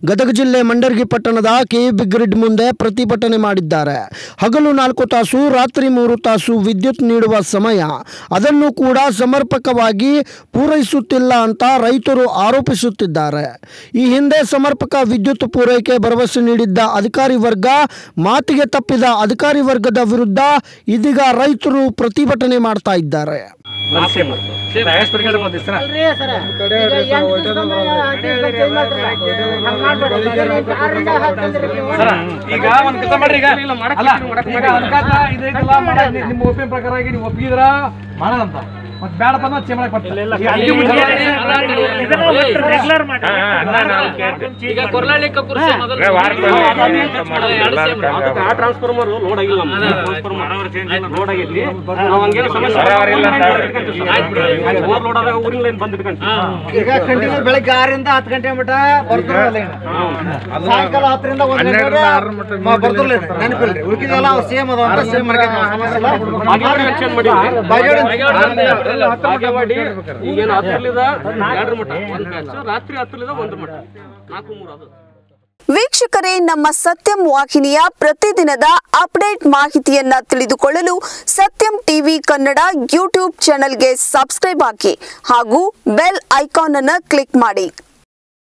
ಗದಗ ಜಿಲ್ಲೆ ಮಂಡರ್ಗಿ ಪಟ್ಟಣದ KEB grid ಮುಂದೆ ಪ್ರತಿಭಟನೆ ಮಾಡಿದ್ದಾರೆ ಹಗಲು ನಾಲ್ಕು ತಾಸು ರಾತ್ರಿ ಮೂರು ತಾಸು ವಿದ್ಯುತ್ ನೀಡುವ ಸಮಯ ಅದನ್ನು ಕೂಡ ಸಮರ್ಪಕವಾಗಿ ಪೂರೈಸುತ್ತಿಲ್ಲ ಅಂತ ರೈತರು ಆರೋಪಿಸುತ್ತಿದ್ದಾರೆ ಈ ಹಿಂದೆ ಸಮರ್ಪಕ ವಿದ್ಯುತ್ ಪೂರೈಕೆ ಭರವಸೆ ನೀಡಿದ್ದ ಅಧಿಕಾರಿ ವರ್ಗ ಮಾತಿಗೆ ತಪ್ಪಿದ ಅಧಿಕಾರಿ ವರ್ಗದ ವಿರುದ್ಧ ಇದೀಗ ರೈತರು ಪ್ರತಿಭಟನೆ ಮಾಡ್ತಾ ಇದ್ದಾರೆ ಈಗ ಒಂದ್ ಕೆಲಸ ಮಾಡ್ರಿ ಈಗ ಅಲ್ಲ ಈಗ ಅನ್ಕಾತ ಇದೈತಲ್ಲ ಮಾಡ ನಿಮ್ಮ ಒಪ್ಪಿನ ಪ್ರಕಾರ ಆಗಿ ನೀವು ಒಪ್ಪಿದ್ರ ಮಾಡೋದಂತ ಮತ್ ಬೇಡಪ್ಪ ಅಂದ್ರೆ ಚೇಂಜ್ ಮಾಡಕ್ ಬರ್ತಿಲ್ಲ ಈಗ ಅಲ್ಲಿ ಮುಂಚೆ ಈಗ ಕೊರ್ಲಾಳಿ ಕಪೂರ್ ಸೇಮ್ ಅದಲ್ಲ. ಎರಡು ಸೇಮ್. ಆ ಟ್ರಾನ್ಸ್ಫಾರ್ಮರ್ ಲೋಡ್ ಆಗಿಲ್ಲ ಲೋಡ್ ಆಗಿರ್ಲಿ ನಾವು ಹಂಗೇನು ಸಮಸ್ಯೆ ಓವರ್ಲೋಡ್ ಆದಾಗ ಊರಿನ ಲೈನ್ ಬಂದ್ ಇಟ್ಕೊಂತೀವಿ ಈಗ ಕಂಟಿನ್ಯೂ ಬೆಳಗ್ಗೆ ಆರರಿಂದ ಹತ್ತು ಗಂಟೆ ಮಟ ಬರ್ತಾರಲ್ಲ ಸಾಯಂಕಾಲ ಹತ್ತರಿಂದ ಒಂದ್ ಗಂಟೆ ಬರ್ತಿರ್ಲಿ ನೆನಪಿಲ್ರಿ ಉಳ್ಕಿದೆಲ್ಲ ಅವು ಸೇಮ್ ಅದಾವ ಅಂತ ಸೇಮ್ ಬಾಗೇವಾಡಿ ಎಕ್ಸ್ಚೇಂಜ್ ಮಾಡಿದ್ವಿ ಬಾಗೇವಾಡಿ ಈಗೇನು ಹತ್ತಲಿದ ಎರಡ್ರ ಮಟ್ಟ ಒಂದ್ ಬ್ಯಾಚ್ ರಾತ್ರಿ ಹತ್ತಲಿದ ಒಂದ್ರ ಮಟ್ಟ ನಾಲ್ಕು ಮೂರು ಅದು ವೀಕ್ಷಕರೇ ನಮ್ಮ ಸತ್ಯಂ ವಾಹಿನಿಯ ಪ್ರತಿದಿನದ ಅಪ್ಡೇಟ್ ಮಾಹಿತಿಯನ್ನ ತಿಳಿದುಕೊಳ್ಳಲು ಸತ್ಯಂ ಟಿವಿ ಕನ್ನಡ ಯೂಟ್ಯೂಬ್ ಚಾನೆಲ್ಗೆ ಸಬ್ಸ್ಕ್ರೈಬ್ ಹಾಕಿ ಹಾಗೂ ಬೆಲ್ ಐಕಾನ್ ಅನ್ನು ಕ್ಲಿಕ್ ಮಾಡಿ